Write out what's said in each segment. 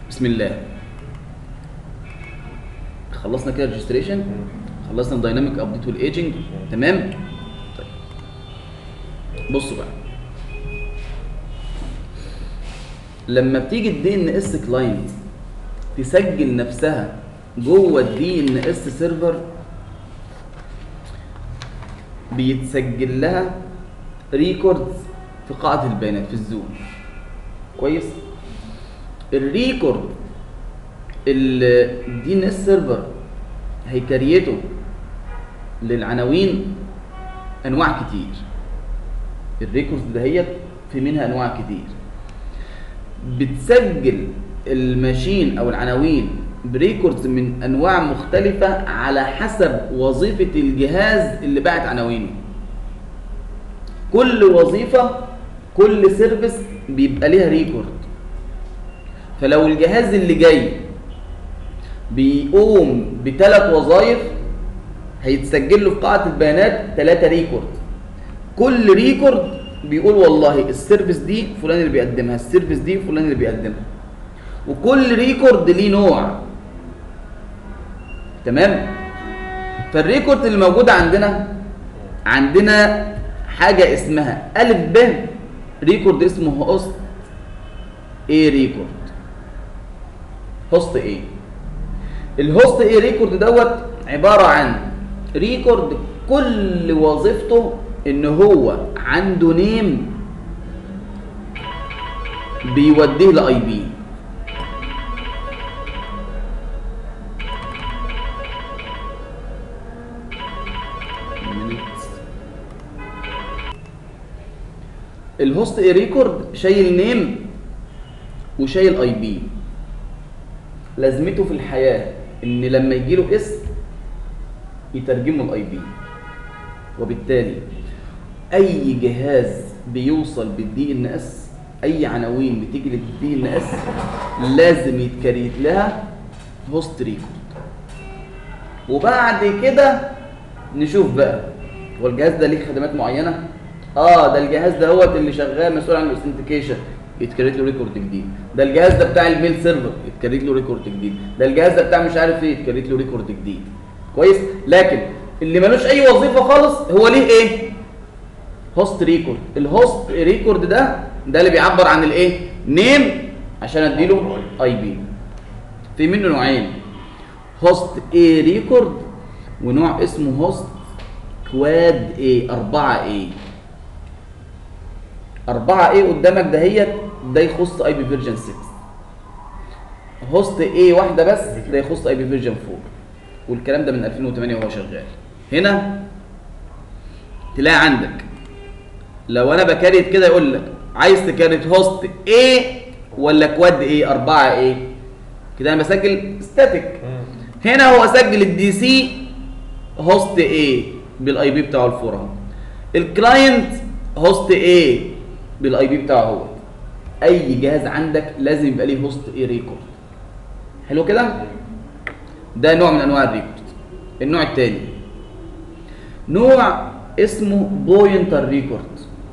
بسم الله خلصنا كده ريجستريشن خلصنا الدايناميك ابديت والايجنج تمام طيب بصوا بقى لما بتيجي الدي ان اس كلاينت تسجل نفسها جوه الدي ان اس سيرفر بيتسجل لها ريكوردز في قاعده البيانات في الزوم كويس الريكورد الدي ان اس سيرفر هيكريته للعناوين انواع كتير الريكوردز دهيت في منها انواع كتير بتسجل الماشين او العناوين بريكوردز من انواع مختلفه على حسب وظيفه الجهاز اللي باعت عناوينه كل وظيفه كل سيرفيس بيبقى ليها ريكورد فلو الجهاز اللي جاي بيقوم بثلاث وظائف هيتسجل له في قاعده البيانات ثلاثه ريكورد كل ريكورد بيقول والله السيرفيس دي فلان اللي بيقدمها السيرفيس دي فلان اللي بيقدمها وكل ريكورد ليه نوع تمام فالريكورد اللي موجود عندنا عندنا حاجه اسمها الف ب ريكورد اسمه هوست ايه ريكورد هوست ايه الهوست ايه ريكورد دوت عباره عن ريكورد كل وظيفته ان هو عنده نيم بيوديه لاي بي الهوست اي ريكورد شايل نيم وشايل اي بي لازمته في الحياه ان لما يجي له اسم يترجمه الاي بي وبالتالي اي جهاز بيوصل بالدي ان اس اي عناوين بتيجي للدي ان اس لازم يتكريت لها هوست ريكورد وبعد كده نشوف بقى هو الجهاز ده ليه خدمات معينه اه ده الجهاز ده هو اللي شغال مسؤول عن الاوثنتيكيشن يتكريت له ريكورد جديد ده الجهاز ده بتاع الميل سيرفر يتكريت له ريكورد جديد ده الجهاز ده بتاع مش عارف ايه يتكريت له ريكورد جديد كويس لكن اللي ملوش اي وظيفه خالص هو ليه ايه هوست ريكورد الهوست ريكورد ده ده اللي بيعبر عن الايه نيم عشان اديله اي بي في منه نوعين هوست اي ريكورد ونوع اسمه هوست كواد اي 4 اي 4 اي قدامك دهيت ده يخص اي بي فيرجن 6 هوست اي واحده بس ده يخص اي بي فيرجن 4 والكلام ده من 2008 وهو شغال هنا تلاقي عندك لو انا بكريت كده يقول لك عايز تكريت هوست A ولا كواد A 4 A كده انا بسجل ستاتيك هنا هو سجل الدي سي هوست A بالاي بي بتاعه الفور اهو الكلاينت هوست A بالاي بي بتاعه هو اي جهاز عندك لازم يبقى ليه هوست A ريكورد حلو كده ده نوع من انواع الريكورد النوع الثاني نوع اسمه بوينتر ريكورد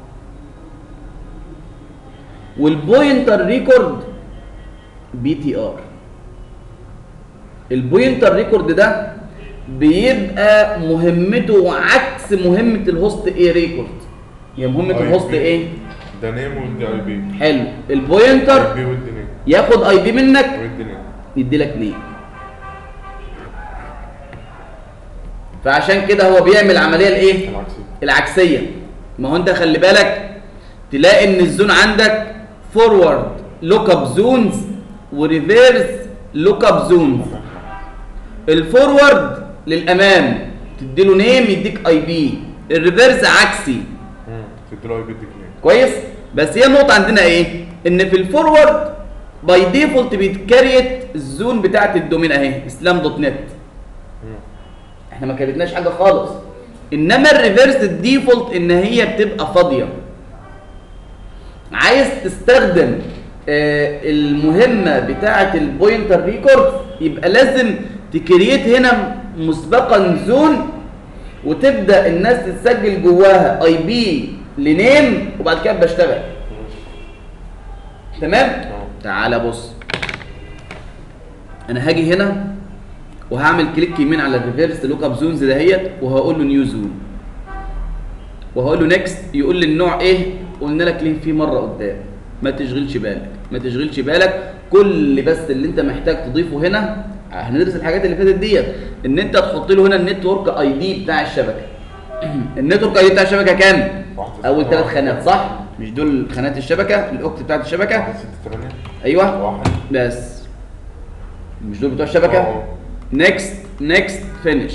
والبوينتر ريكورد بي تي ار البوينتر ريكورد ده بيبقى مهمته عكس مهمه الهوست ايه ريكورد هي مهمه الهوست ايه ده نيم ودي اي بي حلو البوينتر اي بي ودي نيم ياخد اي بي منك ودي نيم يدي لك نيم فعشان كده هو بيعمل العمليه الايه العكسي العكسيه ما هو انت خلي بالك تلاقي ان الزون عندك فورورد لوك اب زونز وريفيرس لوك اب زونز الفورورد للامام تديله نيم يديك اي بي الريفيرس عكسي تدي له اي بي اديك نيم كويس بس هي النقطه عندنا ايه ان في الفورورد باي ديفولت بيتكريت الزون بتاعت الدومين اهي اسلام دوت نت احنا ما كريتناش حاجه خالص انما الريفيرس الديفولت ان هي بتبقى فاضيه عايز تستخدم آه، المهمه بتاعه البوينتر ريكورد يبقى لازم تكريت هنا مسبقا زون وتبدا الناس تسجل جواها اي بي لنيم وبعد كده بشتغل تمام اه. تعالى بص انا هاجي هنا وهعمل كليك يمين على الريفيرس لوك اب زونز دهيت وهقول له نيو زون وهقول له نيكست يقول لي النوع ايه قلنا لك ليه في مره قدام ما تشغلش بالك ما تشغلش بالك كل بس اللي انت محتاج تضيفه هنا هندرس الحاجات اللي فاتت ديت ان انت تحط له هنا النتورك اي دي بتاع الشبكه النتورك اي دي بتاع الشبكه كام واحدة اول ستة ثلاث واحد. خانات صح مش دول خانات الشبكه الاوكت بتاعت الشبكه واحد ستة تمانية ايوه واحد بس مش دول بتوع الشبكه اه. نيكست نيكست فينش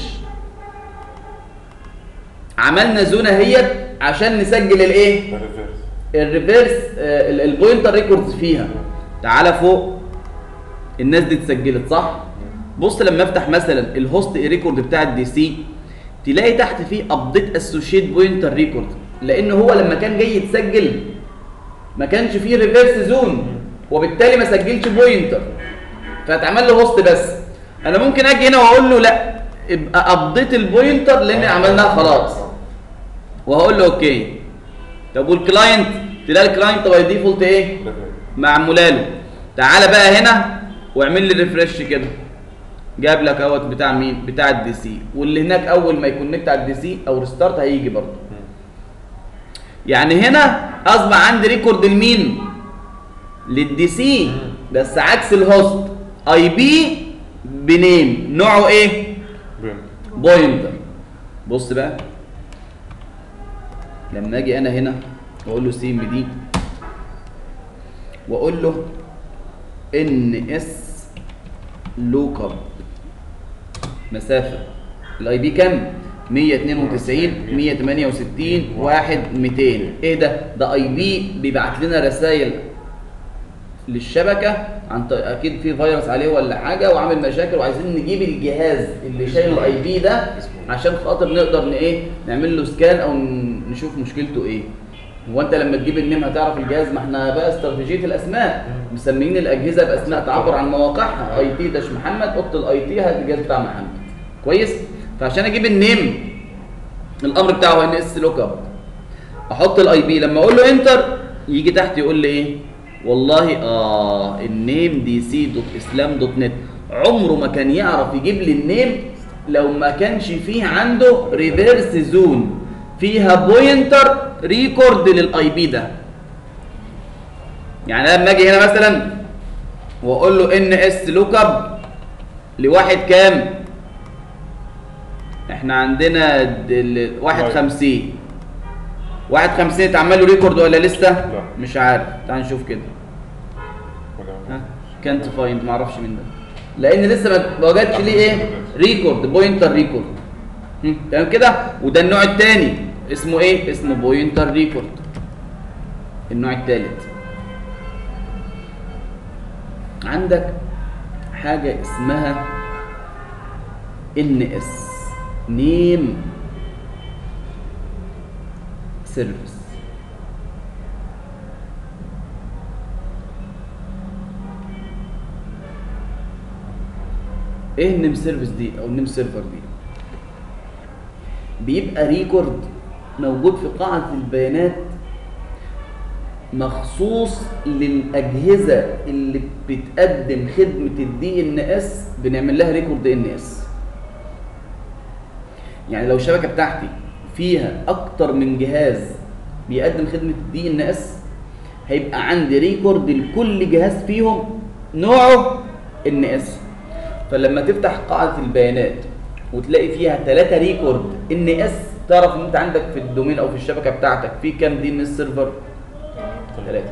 عملنا زونه اهيت عشان نسجل الايه ده ريفيرس الريفيرس آه، ال- البوينتر ريكوردز فيها تعالى فوق الناس دي اتسجلت صح بص لما افتح مثلا الهوست ريكورد بتاع الدي سي تلاقي تحت فيه ابديت اسوشيت بوينتر ريكورد لان هو لما كان جاي يتسجل ما كانش فيه ريفيرس زون وبالتالي ما سجلش بوينتر فاتعمل له هوست بس انا ممكن اجي هنا واقول له لا ابقى ابديت البوينتر لان عملناها خلاص وهقول له اوكي طب والكلاينت تلاقي الكلاينت باي ديفولت ايه ريفيرس معموله له تعالى بقى هنا واعمل لي ريفرش كده جاب لك اهوت بتاع مين بتاع الدي سي واللي هناك اول ما يكونكت على الدي سي او ريستارت هيجي برضه يعني هنا اصبح عندي ريكورد لمين للدي سي بس عكس الهوست اي بي بنيم نوعه ايه بين بوينتر بص بقى لما اجي انا هنا واقول له سي ام دي واقول له ان اس لوك اب مسافه الاي بي كام 192 168 1 200 ايه ده ده اي بي بيبعت لنا رسائل للشبكه عن طريق اكيد في فيروس عليه ولا حاجه وعامل مشاكل وعايزين نجيب الجهاز اللي شايل الاي بي ده عشان خاطر نقدر ن ايه نعمل له سكان او ن- نشوف مشكلته ايه هو انت لما تجيب النيم هتعرف الجهاز ما احنا بقى استراتيجيه الاسماء مسميين الاجهزه باسماء تعبر عن مواقعها اي تي داش محمد اوضه الاي تي هات الجهاز بتاع محمد كويس فعشان اجيب النيم الامر بتاعه ان اس لوك اب احط الاي بي لما اقول له انتر يجي تحت يقول لي ايه والله اه النيم دي سي دوت اسلام دوت نت عمره ما كان يعرف يجيب لي النيم لو ما كانش فيه عنده ريفيرس زون فيها بوينتر ريكورد للاي بي ده يعني أنا لما اجي هنا مثلا واقول له ان اس لوك اب لواحد كام احنا عندنا دل... واحد طيب. خمسين واحد خمسين اتعمل له ريكورد ولا لسه؟ لا. مش عارف تعال نشوف كده ولا ها كانت فايند معرفش مين ده لان لسه ما- ما وجدش ليه ايه ريكورد بوينتر ريكورد هم، تمام كده وده النوع الثاني اسمه ايه اسمه بوينتر ريكورد النوع الثالث عندك حاجه اسمها ان اس نيم سيرفيس ايه النيم سيرفيس دي او النيم سيرفر دي بيبقى ريكورد موجود في قاعدة البيانات مخصوص للأجهزة اللي بتقدم خدمة الدي ان اس بنعمل لها ريكورد ان اس يعني لو الشبكة بتاعتي فيها أكتر من جهاز بيقدم خدمة الدي ان اس هيبقى عندي ريكورد لكل جهاز فيهم نوعه ان اس فلما تفتح قاعدة البيانات وتلاقي فيها ثلاثة ريكورد ان اس تعرف ان انت عندك في الدومين او في الشبكة بتاعتك في كام دي ان اس سيرفر؟ ثلاثة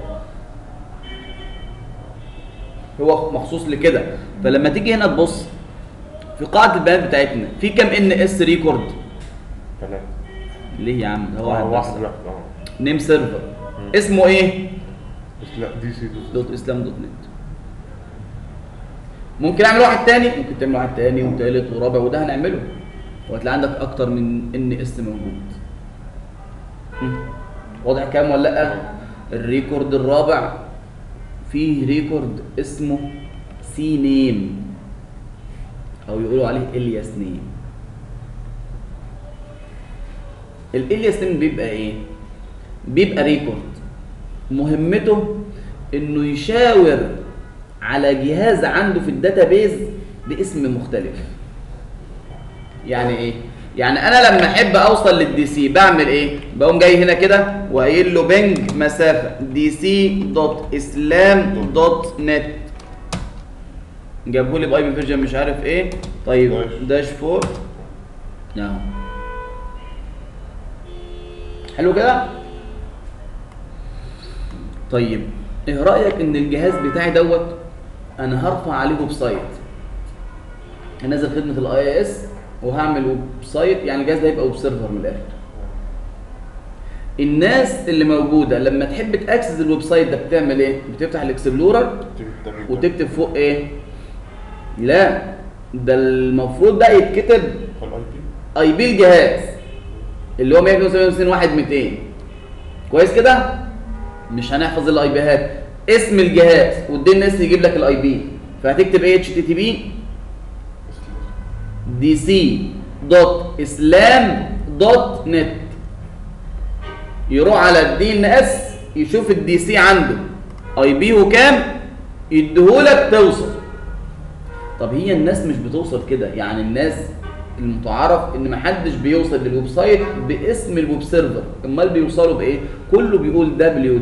هو مخصوص لكده فلما تيجي هنا تبص في قاعدة البيانات بتاعتنا في كام ان اس ريكورد؟ ثلاثة ليه يا عم ده هو اه واحد واحد بس واحد اه نيم سيرفر اسمه ايه؟ بس لا دي سي دوت دوت اسلام دوت نت ممكن اعمل واحد تاني ممكن تعمل واحد تاني وتالت ورابع وده هنعمله وهتلاقي عندك اكتر من ان اس موجود هم. واضح كام ولا لا الريكورد الرابع فيه ريكورد اسمه سي نيم او يقولوا عليه الياس نيم الالياس نيم بيبقى ايه بيبقى ريكورد مهمته انه يشاور على جهاز عنده في الداتابيز باسم مختلف يعني ايه يعني انا لما احب اوصل للدي سي بعمل ايه بقوم جاي هنا كده وقايل له بنج مسافه دي سي دوت اسلام دوت نت جابوا لي باي بي فيرجن مش عارف ايه طيب داش. داش فور اهو حلو كده طيب ايه رايك ان الجهاز بتاعي دوت انا هرفع عليه ويب سايت هنزل خدمه الاي اس وهعمل ويب سايت يعني الجهاز ده يبقى ويب سيرفر من الاخر الناس اللي موجوده لما تحب تاكسس الويب سايت ده بتعمل ايه بتفتح الاكسبلورر وتكتب فوق ايه لا ده المفروض ده يتكتب الاي بي اي بي الجهاز اللي هو 192 واحد 200 كويس كده مش هنحفظ الاي بيهات اسم الجهاز والدي ان اس يجيب لك الاي بي فهتكتب ايه اتش تي تي بي دي سي دوت اسلام دوت نت يروح على الدي ان اس يشوف الدي سي عنده اي بي وكام يديهولك توصل طب هي الناس مش بتوصل كده يعني الناس المتعارف ان محدش بيوصل للويب سايت باسم الويب سيرفر امال بيوصلوا بايه كله بيقول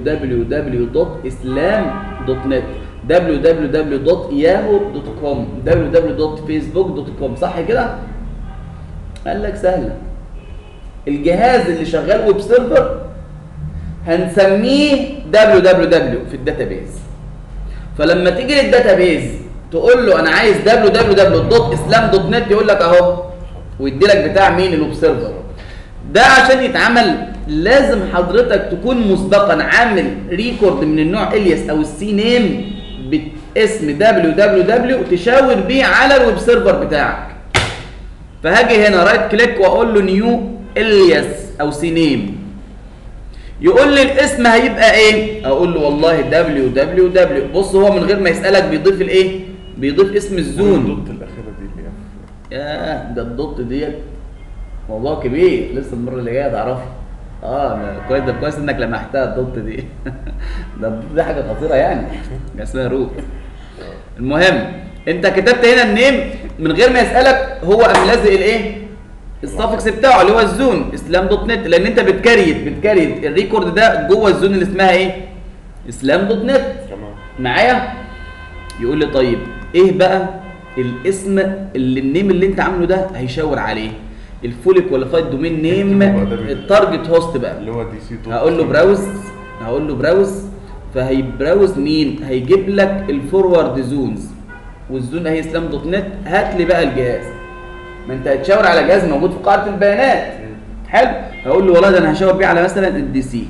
www.islam.net www.yahoo.com www.facebook.com صح كده قال لك سهله الجهاز اللي شغال ويب سيرفر هنسميه www في الداتابيز فلما تيجي للداتابيز تقول له انا عايز www.islam.net يقول لك اهو ويدي لك بتاع مين الويب سيرفر ده عشان يتعمل لازم حضرتك تكون مسبقا عامل ريكورد من النوع الياس او السي نيم باسم www تشاور بيه على الويب سيرفر بتاعك فهاجي هنا رايت كليك واقول له نيو الياس او سي نيم يقول لي الاسم هيبقى ايه اقول له والله www بص هو من غير ما يسالك بيضيف الايه بيضيف اسم الزون الدوت الاخيره دي اللي هي ياه ده الدوت ديت موضوع كبير لسه المره اللي جايه هتعرفها اه أنا كويس ده كويس انك لمحتها الدوت دي ده الدوت دي حاجه خطيره يعني اسمها روت المهم انت كتبت هنا النيم من غير ما يسالك هو قام لازق الايه السافكس بتاعه اللي هو الزون اسلام دوت نت لان انت بتكريت بتكريت الريكورد ده جوه الزون اللي اسمها ايه اسلام دوت نت تمام معايا يقول لي طيب ايه بقى الاسم اللي النيم اللي انت عامله ده هيشاور عليه الفولي كواليفايد دومين نيم اكتب بقى ده بال- التارجت هوست بقى اللي هو دي سي دوت هقول له براوز هقول له براوز فهيبراوز مين هيجيب لك الفورورد زونز والزون اهي اسلام دوت نت هات لي بقى الجهاز ما انت هتشاور على جهاز موجود في قاعده البيانات حلو هقول له والله ده انا هشاور بيه على مثلا الدي سي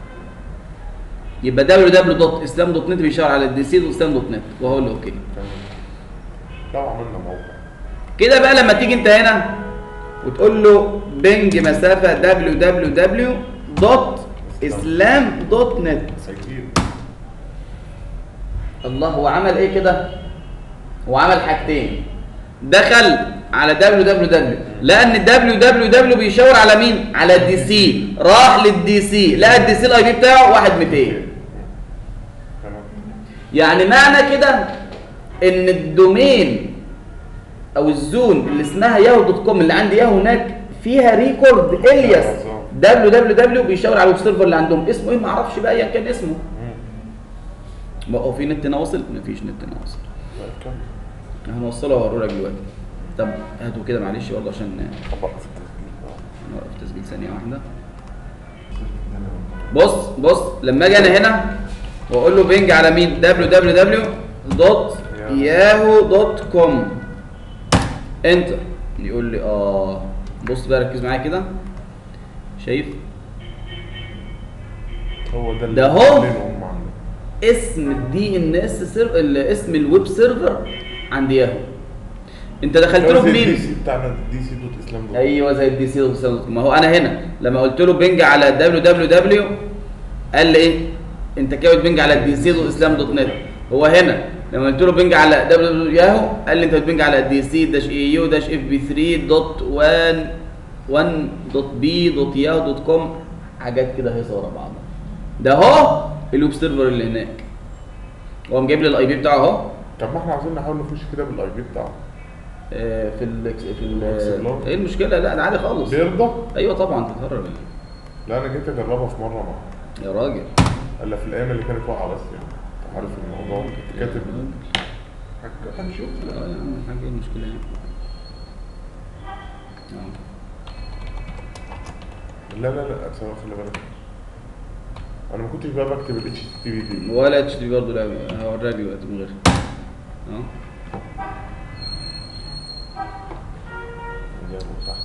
يبقى www.islam.net بيشاور على الدي سي واسلام.net وهقول له اوكي تمام لو عملنا موقع كده بقى لما تيجي انت هنا وتقول له بنج مسافه www.islam.net اكيد الله هو عمل ايه كده هو عمل حاجتين دخل على www لان www بيشاور على مين على الدي سي راح للدي سي لقى الدي سي الاي بي بتاعه 1 200 تمام يعني معنى كده ان الدومين او الزون اللي اسمها ياهو دوت كوم اللي عندي ياهو هناك فيها ريكورد الياس www بيشاور على الويب سيرفر اللي عندهم اسمه ايه ما اعرفش بقى ايا كان اسمه مم. بقى هو في نت ناوصل مفيش نت ناوصل لا، كمل هنوصله واوريه لك دلوقتي طب هاتوا كده معلش برضه عشان طبق في التسجيل اه. نوقف تسجيل ثانيه واحده بص بص لما اجي انا هنا واقول له بينج على مين www.yahoo.com انتر يقول لي اه بص بقى ركز معايا كده شايف هو ده ده هو. اللي هم عاملينه اسم الدي ان اس سيرفر اسم الويب سيرفر عند ياهو انت دخلت له زي الدي بمين سي بتاعنا دي سي دوت اسلام دوت ايوه زي الدي سي ما هو انا هنا لما قلت له بنج على www قال لي ايه انت كده بتبنج على الدي سي دوت اسلام دوت نت هو هنا لما قلت له بنج على www ياهو قال لي انت بتبنج على دي سي داش اي يو داش اف بي 3 دوت 1 1 دوت بي دوت ياهو دوت كوم حاجات كده هي ورا بعضها ده اهو الويب سيرفر اللي هناك هو جايب لي الاي بي بتاعه اهو طب ما احنا عاوزين نحاول نخش كده بالاي بي بتاعه آه، في ال في ال الإكسبلور. ايه المشكله لا ده عادي خالص بيرضى ايوه طبعا تتهرب يعني. لا انا جيت اجربها في مره مع يا راجل الا في الايام اللي كانت واقعه بس يعني أنت عارف الموضوع كنت كاتب حاجة- هنشوف اه يا عم حاجه ايه المشكله يعني اه لا لا لا أصل خلي بالك انا ما كنتش بقى بكتب الاتش تي بي دي ولا اتش دي برضه لا هوريها دلوقتي من غير اه جابه تحت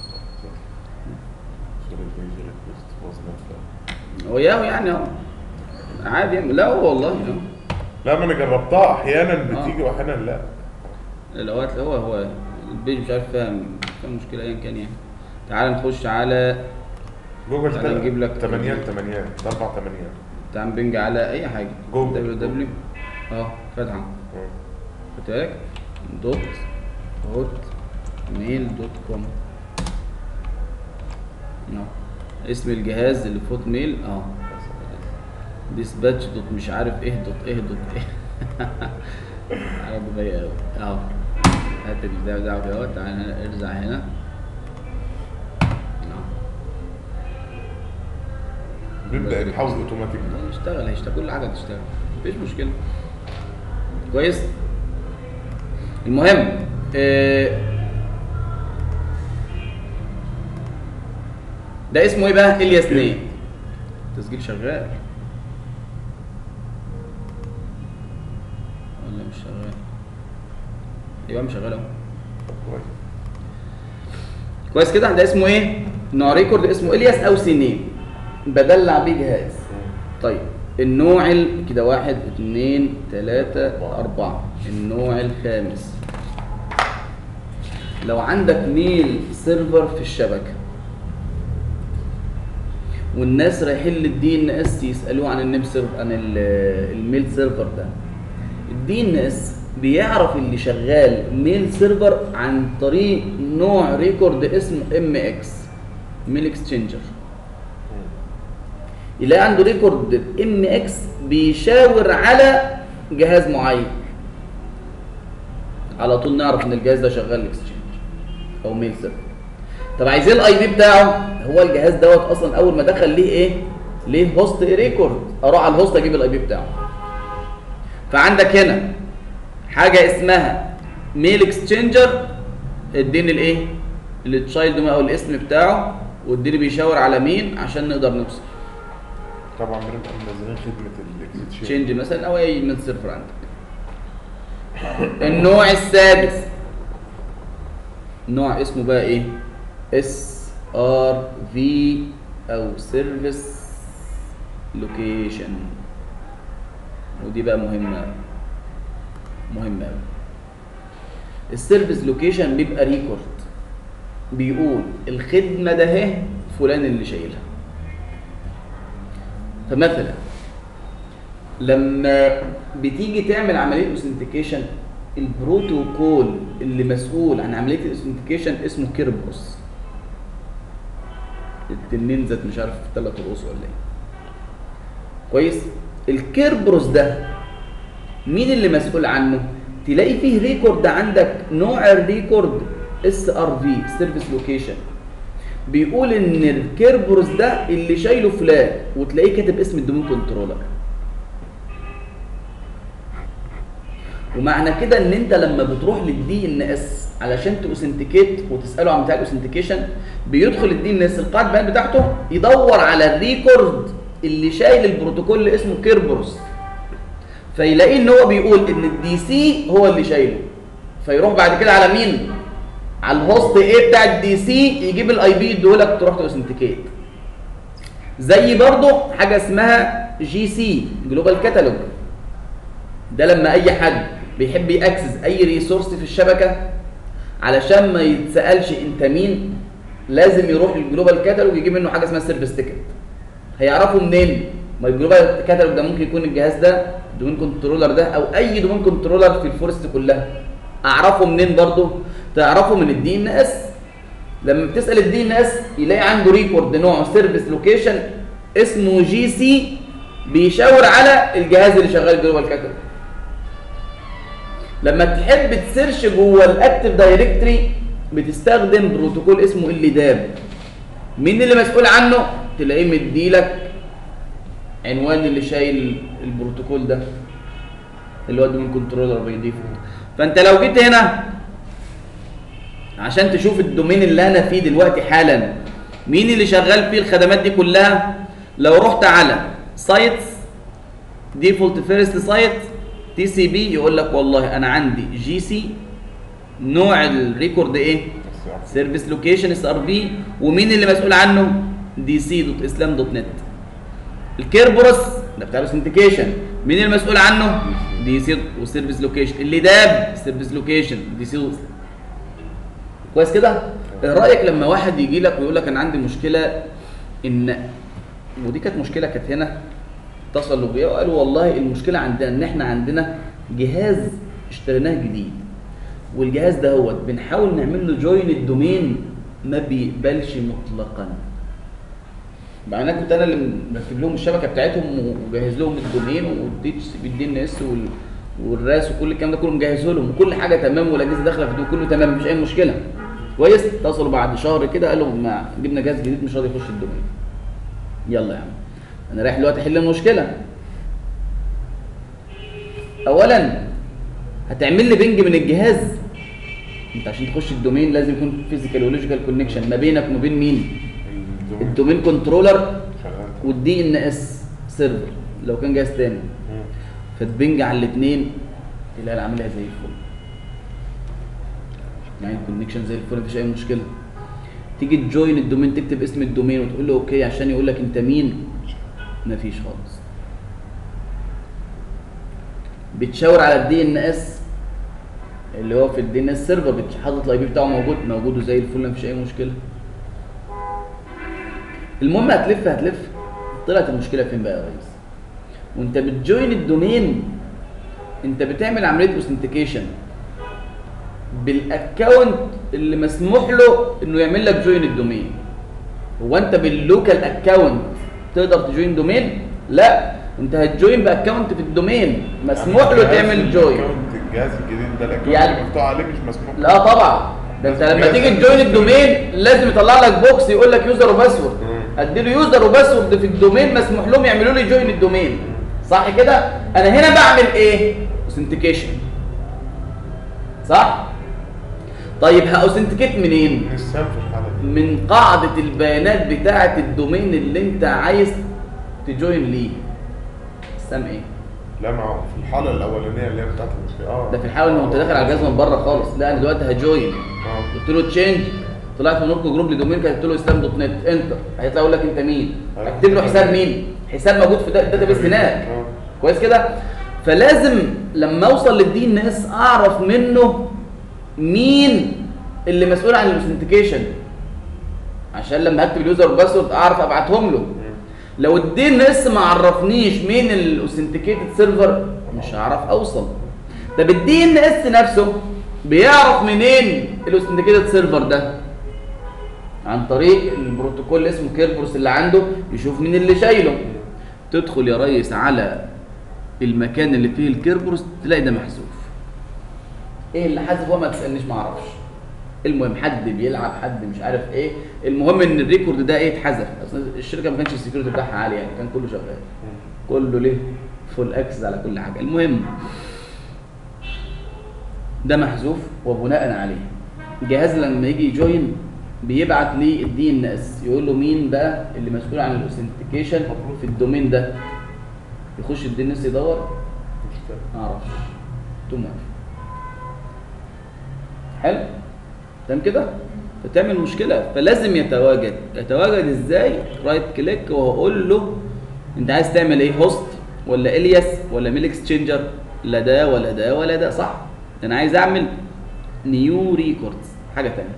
سوري بيجي ريكوست واز نوت فاوند هو ياهو يعني اهو عادي يعني. لا هو والله اه لا ما انا جربتها احيانا آه. بتيجي واحيانا لا الاوقات هو هو البيج مش عارف فاهم فاهم مشكله ايا كان يعني تعال نخش على جوجل تعالى نجيب لك- تمانيات تمانيات اربع تمانيات تعال بنج على اي حاجه جوجل. دبليو دبليو اه فاتحه مم. خدت بالك دوت هوت ميل دوت كوم اه اسم الجهاز اللي في هوت ميل اه ديسباتش دوت مش عارف ايه دوت ايه دوت ايه عربي ضيق قوي اه هات البتاع بتاعه كده اهو تعالى هنا ارزع هنا اه بيبدا يتحول اوتوماتيك هيشتغل هيشتغل كل حاجه هتشتغل مفيش مشكله كويس المهم آه، ده اسمه ايه بقى الياس نيه تسجيل شغال ولا مش شغال ايوه مش شغال اهو كويس كويس كده ده اسمه ايه نوع ريكورد اسمه الياس او سنين بدلع بيه جهاز طيب النوع ال... كده واحد اتنين تلاتة أربعة النوع الخامس لو عندك ميل سيرفر في الشبكة والناس رايحين للدي ان اس يسألوه عن النيم سيرفر عن ال- الميل سيرفر ده الدي ان اس بيعرف اللي شغال ميل سيرفر عن طريق نوع ريكورد اسمه ام اكس ميل اكسشينجر يلاقي عنده ريكورد ام اكس بيشاور على جهاز معين على طول نعرف ان الجهاز ده شغال اكسشينج او ميل سيرفر طب عايزين الاي بي بتاعه هو الجهاز دوت اصلا اول ما دخل ليه ايه ليه هوست ريكورد اروح على الهوست اجيب الاي بي بتاعه فعندك هنا حاجه اسمها ميل اكسشينجر اديني الايه التشايلد او الاسم بتاعه واديني بيشاور على مين عشان نقدر نوصل طبعا بنبقى منزلين خدمه الاكستشينج تشينج مثلا او اي من سيرفر عندك النوع السادس نوع اسمه بقى ايه اس ار في او سيرفيس لوكيشن ودي بقى مهمه مهمه قوي السيرفيس لوكيشن بيبقى ريكورد بيقول الخدمه ده اهي فلان اللي شايلها فمثلا لما بتيجي تعمل عمليه اوثنتيكيشن البروتوكول اللي مسؤول عن عمليه الاوثنتيكيشن اسمه كيربروس التنين ذات مش عارف ثلاث رؤوس ولا ايه كويس الكيربروس ده مين اللي مسؤول عنه تلاقي فيه ريكورد عندك نوع الريكورد اس ار في سيرفيس لوكيشن بيقول ان الكيربروس ده اللي شايله فلان وتلاقيه كاتب اسم الدومين كنترولر ومعنى كده ان انت لما بتروح للدي ان اس علشان تاوثنتيكيت وتساله عن بتاع الاوثنتيكيشن بيدخل الدي ان اس القاعده البيانات بتاعته يدور على الريكورد اللي شايل البروتوكول اللي اسمه كيربروس فيلاقيه ان هو بيقول ان الدي سي هو اللي شايله فيروح بعد كده على مين على الهوست ايه بتاع الدي سي يجيب الاي بي يديهولك تروح تاوثنتيكيت زي برضه حاجه اسمها جي سي جلوبال كاتالوج ده لما اي حد بيحب ياكسس اي ريسورس في الشبكه علشان ما يتسالش انت مين لازم يروح للجلوبال كاتالوج يجيب منه حاجه اسمها سيرفيس تيكت هيعرفوا منين ما الجلوبال كاتالوج ده ممكن يكون الجهاز ده دومين كنترولر ده او اي دومين كنترولر في الفورست كلها اعرفه منين برضه تعرفه من الدي ان اس لما بتسال الدي ان اس يلاقي عنده ريكورد نوع سيرفيس لوكيشن اسمه جي سي بيشاور على الجهاز اللي شغال جلوبال كاتالوج لما تحب تسيرش جوه الاكتف دايركتري بتستخدم بروتوكول اسمه ال داب مين اللي مسؤول عنه تلاقيه مديلك عنوان اللي شايل البروتوكول ده اللي هو دومين كنترولر باي ديفولت فانت لو جيت هنا عشان تشوف الدومين اللي انا فيه دلوقتي حالا مين اللي شغال فيه الخدمات دي كلها لو رحت على سايتس ديفولت فيرست سايت تي سي بي يقول لك والله انا عندي جي سي نوع الريكورد ايه بس يعني سيرفيس لوكيشن اس ار بي ومين اللي مسؤول عنه دي سي دوت اسلام دوت نت الكيربورس ده بتاع الاوثنتيكيشن مين المسؤول عنه دي سي وسيرفيس لوكيشن اللي داب سيرفيس لوكيشن دي سي كويس كده ايه رايك لما واحد يجي لك ويقول لك انا عندي مشكله ان ودي كانت مشكله كانت هنا اتصلوا بيا وقالوا والله المشكله عندنا ان احنا عندنا جهاز اشتريناه جديد والجهاز ده هو بنحاول نعمل له جوين الدومين ما بيقبلش مطلقا مع ان انا كنت انا اللي مركب لهم الشبكه بتاعتهم ومجهز لهم الدومين والدي بالدي ان اس وال والراس وكل الكلام ده كله مجهزه لهم وكل حاجه تمام والاجهزه داخله في ده كله تمام مفيش اي مشكله كويس اتصلوا بعد شهر كده قالوا ما جبنا جهاز جديد مش راضي يخش الدومين يلا يا عم انا رايح دلوقتي احل المشكله اولا هتعمل لي بنج من الجهاز انت عشان تخش الدومين لازم يكون فيزيكال ولوجيكال كونكشن ما بينك وما بين مين الدومين الدومين كنترولر شغال والدي ان اس سيرفر لو كان جهاز تاني مم. فتبنج على الاثنين تلاقي عاملها زي الفل يعني الكونكشن زي الفل مفيش اي مشكله تيجي تجوين الدومين تكتب اسم الدومين وتقول له اوكي عشان يقول لك انت مين مفيش خالص بتشاور على الدي ان اس اللي هو في الدي ان اس سيرفر حاطط الاي بي بتاعه موجود موجود زي الفل مفيش اي مشكله المهم هتلف هتلف طلعت المشكله فين بقى يا ريس وانت بتجوين الدومين انت بتعمل عمليه اوثنتيكيشن بالاكونت اللي مسموح له انه يعمل لك جوين الدومين هو انت باللوكال اكونت تقدر تجوين دومين لا انت هتجوين باكونت في الدومين مسموح له الجهاز- تعمل جوين الأكونت- الجهاز الجديد ده الاكونت يعني- اللي مفتوح عليه مش مسموح لا طبعا ده انت لازم لما جهاز تيجي عنده تجوين سيرفر. الدومين لازم يطلع لك بوكس يقول لك يوزر وباسورد مم. اديله يوزر وباسورد في الدومين مسموح لهم يعملوا لي جوين الدومين صح كده انا هنا بعمل ايه اوثنتيكيشن صح طيب هاوثنتيكيت منين من السام في الحاله دي من قاعده البيانات بتاعه الدومين اللي انت عايز تجوين ليه السام ايه لا ما هو في الحاله الاولانيه اللي هي بتاعت المشكله اه ده في الحاله ان انت داخل على الجهاز من بره خالص لا انا دلوقتي هجوين اه قلت له تشينج طلعت من نوركو جروب لدومين كتبت له اسلام دوت نت انتر هيطلع يقول لك انت مين أيوة. اكتب له حساب مين حساب موجود في الداتا بيس هناك اه كويس كده فلازم لما اوصل للدي ان اس اعرف منه مين اللي مسؤول عن الاوثنتيكيشن عشان لما اكتب اليوزر والباسورد اعرف ابعتهم له مم. لو الدي ان اس ما عرفنيش مين الاوثنتيكيتد سيرفر مش هعرف اوصل طب الدي ان اس نفسه بيعرف منين الاوثنتيكيتد سيرفر ده عن طريق البروتوكول اللي اسمه كيربروس اللي عنده يشوف مين اللي شايله تدخل يا ريس على المكان اللي فيه الكيربروس تلاقي ده محذوف ايه اللي حذف هو ما تسالنيش ما اعرفش المهم حد بيلعب حد مش عارف ايه المهم ان الريكورد ده ايه اتحذف اصل الشركه ما كانش السكيورتي بتاعها عالي يعني كان كله شغال كله ليه فول اكسس على كل حاجه المهم ده محذوف وبناء عليه الجهاز لما يجي يجوين بيبعت لي الدي ان اس يقول له مين بقى اللي مسؤول عن الاوثنتيكيشن في الدومين ده يخش الدي ان اس يدور مش فاهم. ما اعرفش تو موافق حلو تمام كده فتعمل مشكله فلازم يتواجد يتواجد ازاي رايت كليك وهقول له انت عايز تعمل ايه هوست ولا الياس ولا ميل اكسشينجر لا ده ولا ده ولا ده صح انا عايز اعمل نيو ريكوردز حاجه تانية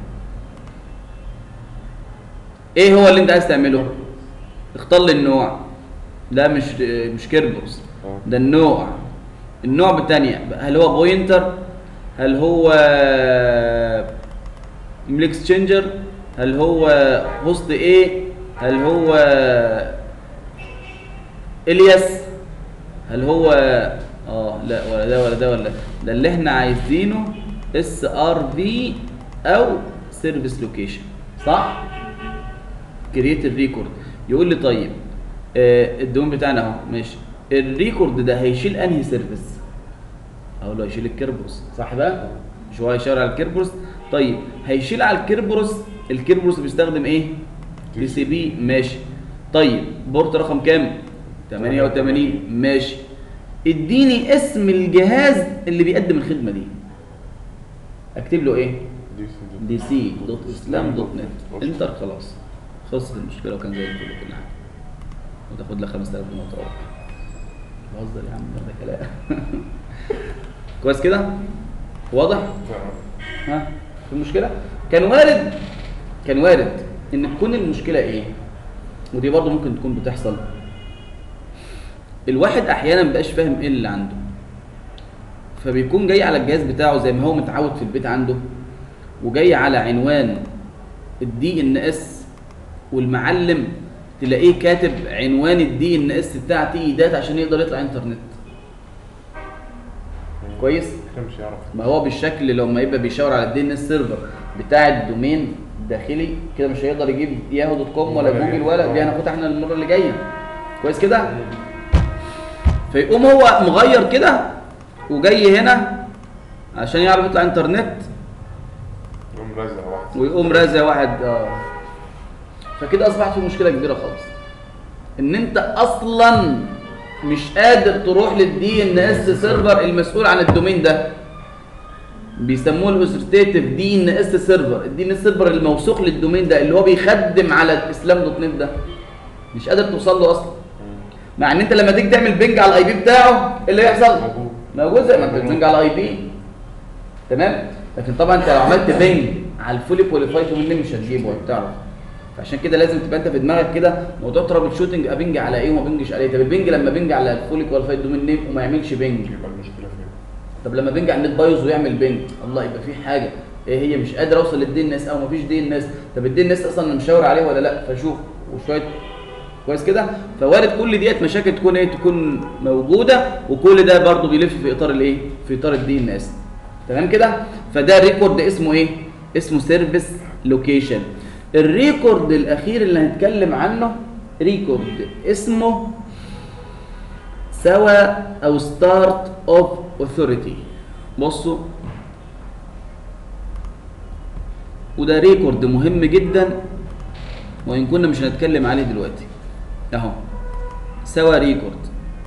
ايه هو اللي انت عايز تعمله اختار لي النوع ده مش مش كيربروس اه. ده النوع النوع بالتانية هل هو بوينتر هل هو ميل اكسشينجر هل هو هوست ايه هل هو الياس هل هو اه لا ولا ده ولا ده ولا ده ده اللي احنا عايزينه اس ار في او سيرفيس لوكيشن صح كرييت الريكورد يقول لي طيب آه الدومين بتاعنا اهو ماشي الريكورد ده هيشيل انهي سيرفيس اقول له هيشيل الكيربروس صح بقى مش هو هيشاور على الكيربروس طيب هيشيل على الكيربروس الكيربروس بيستخدم ايه تي سي بي ماشي طيب بورت رقم كام 88 ماشي اديني اسم الجهاز اللي بيقدم الخدمه دي اكتب له ايه دي سي دي سي دوت اسلام دوت نت انتر خلاص خلصت المشكله وكان زي الفل وكل حاجه وتاخد لك 5000 جنيه وتروح بهزر يا عم ده كلام كويس كده واضح ها في مشكله كان وارد كان وارد ان تكون المشكله ايه ودي برضه ممكن تكون بتحصل الواحد احيانا مبقاش فاهم ايه اللي عنده فبيكون جاي على الجهاز بتاعه زي ما هو متعود في البيت عنده وجاي على عنوان الدي ان اس والمعلم تلاقيه كاتب عنوان الدي ان اس بتاع تي دات عشان يقدر يطلع انترنت كويس كده مش يعرف ما هو بالشكل لما يبقى بيشاور على الدي ان اس سيرفر بتاع الدومين الداخلي كده مش هيقدر يجيب ياهو دوت كوم ولا جوجل ولا دي هناخدها احنا المره اللي جايه كويس كده فيقوم هو مغير كده وجاي هنا عشان يعرف يطلع انترنت يقوم رازع واحد ويقوم رازع واحد اه فكده اصبحت في مشكله كبيره خالص ان انت اصلا مش قادر تروح للدي ان اس سيرفر المسؤول عن الدومين ده بيسموه الاوثورتيتيف دي ان اس سيرفر الدي ان اس سيرفر الموثوق للدومين ده اللي هو بيخدم على الاسلام دوت نت ده مش قادر توصل له اصلا مع ان انت لما تيجي تعمل بينج على الاي بي بتاعه ايه اللي هيحصل موجود. موجود زي ما انت بتبنج على الاي بي تمام لكن طبعا انت لو عملت بينج على الفولي كواليفايد دومين مش هتجيبه ولا بتعرف فعشان كده لازم تبقى انت في دماغك كده موضوع ترابل شوتنج ابنج على ايه وما بنجش على ايه طب البنج لما بنج على الفولي كواليفايد دومين نيم وما يعملش بنج يبقى المشكله فين طب لما بنج على النت بايظ ويعمل بنج الله يبقى في حاجه ايه هي مش قادر اوصل للدي ان اس او مفيش دي ان اس طب الدي ان اس اصلا انا مشاور عليه ولا لا فشوف وشويه كويس كده فوارد كل ديت مشاكل تكون ايه تكون موجوده وكل ده برضو بيلف في اطار الايه في اطار الدي ان اس تمام كده فده ريكورد اسمه ايه اسمه سيرفيس لوكيشن الريكورد الاخير اللي هنتكلم عنه ريكورد اسمه سوا او ستارت اوف اوثوريتي بصوا وده ريكورد مهم جدا وان كنا مش هنتكلم عليه دلوقتي اهو سوا ريكورد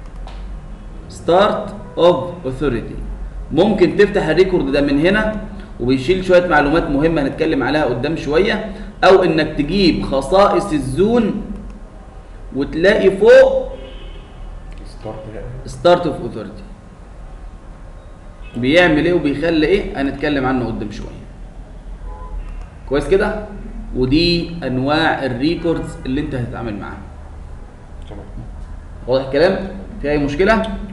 ستارت اوف اوثوريتي ممكن تفتح الريكورد ده من هنا وبيشيل شويه معلومات مهمه هنتكلم عليها قدام شويه او انك تجيب خصائص الزون وتلاقي فوق ستارت يعني ستارت اوف اوثوريتي بيعمل ايه وبيخلي ايه هنتكلم عنه قدام شويه كويس كده ودي انواع الريكوردز اللي انت هتتعامل معاها تمام واضح الكلام في اي مشكله